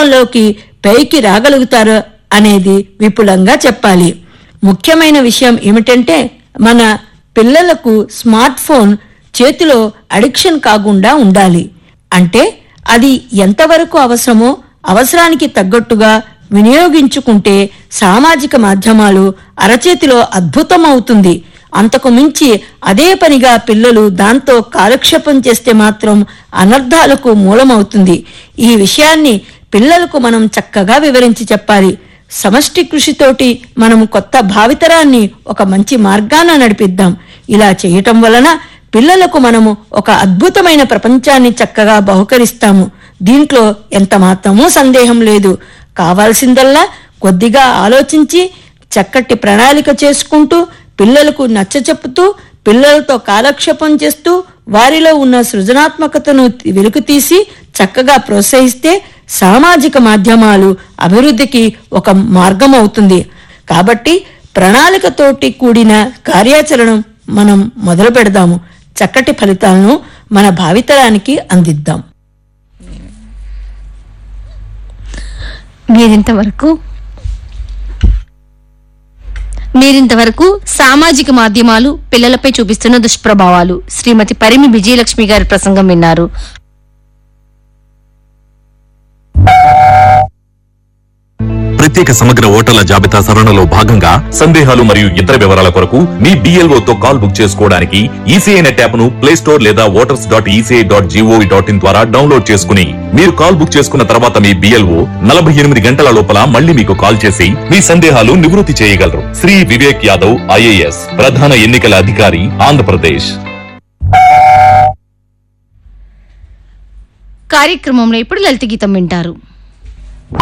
జీవితంలోకి పైకి రాగలుగుతారు అనేది విపులంగా చెప్పాలి ముఖ్యమైన విషయం ఏమిటంటే మన పిల్లలకు స్మార్ట్ ఫోన్ చేతిలో అడిక్షన్ కాకుండా ఉండాలి అంటే అది ఎంతవరకు అవసరమో అవసరానికి తగ్గట్టుగా వినియోగించుకుంటే సామాజిక మాధ్యమాలు అరచేతిలో అద్భుతమవుతుంది అంతకు మించి అదే పనిగా పిల్లలు దాంతో కాలక్షేపం చేస్తే మాత్రం అనర్థాలకు మూలమవుతుంది ఈ విషయాన్ని పిల్లలకు మనం చక్కగా వివరించి చెప్పాలి సమష్టి కృషితోటి మనం కొత్త భావితరాన్ని ఒక మంచి మార్గాన నడిపిద్దాం ఇలా చేయటం వలన పిల్లలకు మనము ఒక అద్భుతమైన ప్రపంచాన్ని చక్కగా బహుకరిస్తాము దీంట్లో ఎంత మాత్రమూ సందేహం లేదు కావాల్సిందల్లా కొద్దిగా ఆలోచించి చక్కటి ప్రణాళిక చేసుకుంటూ పిల్లలకు నచ్చచెప్పుతూ పిల్లలతో కాలక్షేపం చేస్తూ వారిలో ఉన్న సృజనాత్మకతను వెలుకుతీసి చక్కగా ప్రోత్సహిస్తే సామాజిక మాధ్యమాలు అభివృద్ధికి ఒక మార్గం అవుతుంది కాబట్టి ప్రణాళికతోటి కూడిన కార్యాచరణ మనం మొదలు పెడదాము చక్కటి ఫలితాలను మన భావితరానికి అందిద్దాం మీరింతవరకు మీరింతవరకు సామాజిక మాధ్యమాలు పిల్లలపై చూపిస్తున్న దుష్ప్రభావాలు శ్రీమతి పరిమి విజయలక్ష్మి గారి ప్రసంగం విన్నారు ప్రత్యేక సమగ్ర ఓటర్ల జాబితా సవరణలో భాగంగా సందేహాలు మరియు ఇతర వివరాల కొరకు మీ BLO తో కాల్ బుక్ చేసుకోవడానికి ఈసీఐ నెట్ యాప్ ను ప్లే స్టోర్ లేదా voters dot ECI dot GOV dot in ద్వారా డౌన్లోడ్ చేసుకుని మీరు కాల్ బుక్ చేసుకున్న తర్వాత మీ బిఎల్ఓ నలభై ఎనిమిది గంటల లోపల మళ్ళీ మీకు కాల్ చేసి మీ సందేహాలు నివృత్తి చేయగలరు శ్రీ వివేక్ యాదవ్ ఐఏఎస్ ప్రధాన ఎన్నికల అధికారి ఆంధ్రప్రదేశ్ కార్యక్రమంలో ఇప్పుడు లలిత గీతం వింటారు